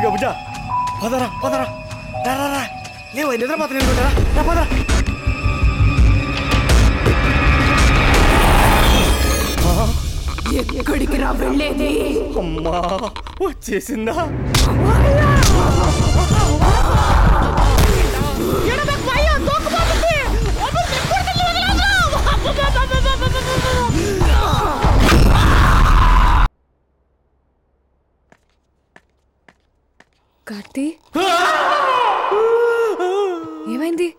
బుజ్జా బుజ్జా పదరా పదరా రా రా రా లేవు నిద్రపోతాను అనుకుంటారా రా పదరా ఎక్కడికి రా వెళ్ళేది అమ్మా వచ్చేసిందా కార్తీ ఏమైంది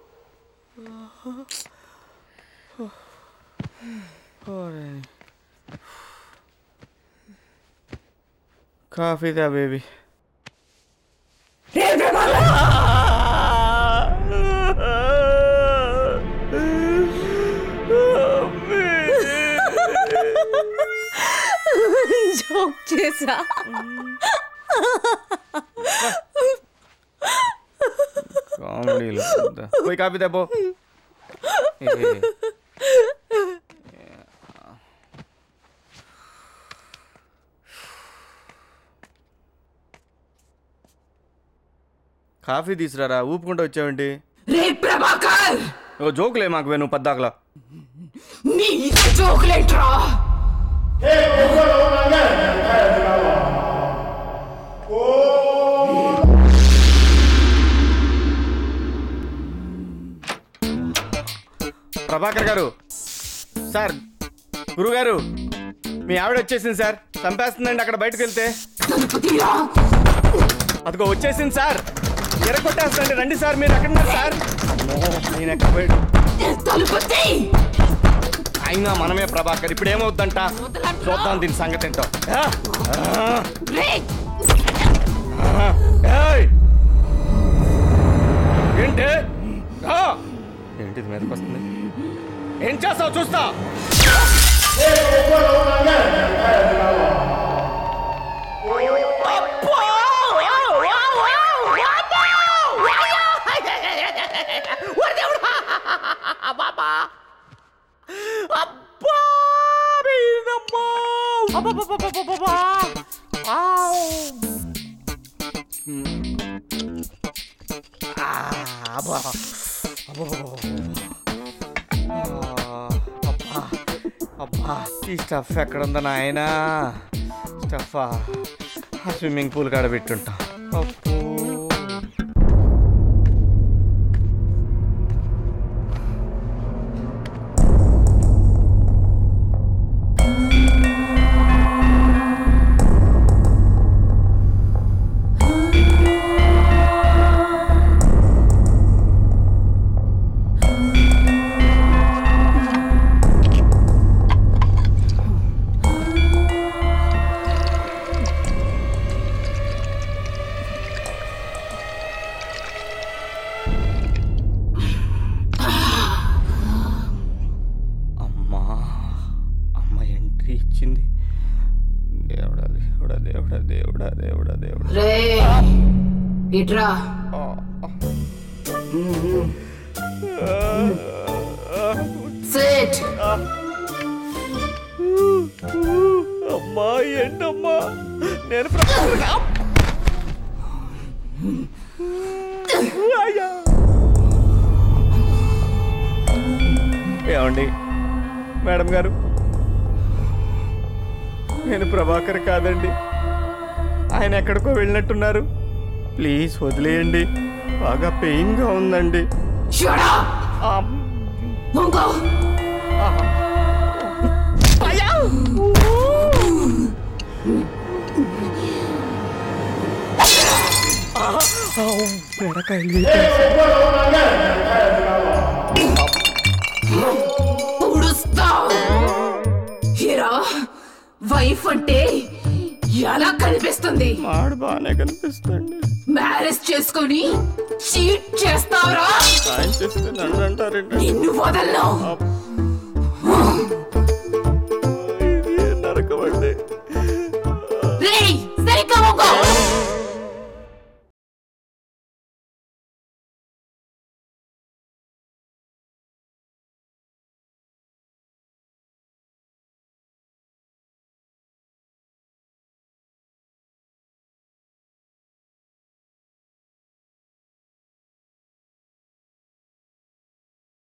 కాఫీ దా బేబీ జోక్ చేసా కామెడీలు పోయి కాఫీ దా కాఫీ తీసురారా ఊపుకుంటూ వచ్చావేంటి రే ప్రభాకర్ ఓ జోకులే మాకు నువ్వు పద్దాకలా నీ చాక్లెట్ రా ప్రభాకర్ గారు సార్ గురుగారు మీ ఆవిడ వచ్చేసింది సార్ చంపేస్తుందండి అక్కడ బయటకు వెళ్తే తలుపు తీరా అదిగో వచ్చేసింది సార్ ఎరగొట్టేస్తుందండి రండి సార్ మీరు ఎక్కడ ఉన్నారు సార్ అమ్మో, నేను ఎక్కడ పోయాడు తలుపు తీ అయినా మనమే ప్రభాకర్ ఇప్పుడు ఏమవుద్దంట చూద్దాం దీని సంగతి ఏంటో ఆ? ఆ? రే ఆ? ఏయ్! ఏంటి ఆ! ఏంటి ఇది మీదకి వస్తుంది ఏం చేస్తావు చూస్తా అబ్బా అబ్బా ఈ స్టఫ్ ఎక్కడ ఉందా నాయనా స్టఫ్ ఆ స్విమ్మింగ్ పూల్ కాడ పెట్టుంటా అబ్బో అమ్మా అమ్మ ఎంట్రీ ఇచ్చింది దేవుడా దేవుడా దేవుడా దేవుడా దేవుడా దేవుడా రే ఇట్రా సిట్ అమ్మా ఏంటమ్మా నేను ప్రపంచ- అయ్యా. ఏమండి మేడం గారు నేను ప్రభాకర్ కాదండి ఆయన ఎక్కడికో వెళ్ళినట్టున్నారు ప్లీజ్ వదిలేయండి బాగా పెయిన్గా ఉందండి షట్ అప్ అమ్. ముంగో బెడకాయలు పుడుస్తా హీరా వైఫ్ అంటే ఎలా కనిపిస్తుంది మాడు బాగానే కనిపిస్తుంది మ్యారేజ్ చేసుకొని చీట్ చేస్తావరా ఆయన చేస్తే నన్ను అంటారండి నిన్ను వదలను ఇది నరకమండి రేయ్ సరిగ్గా మొంగో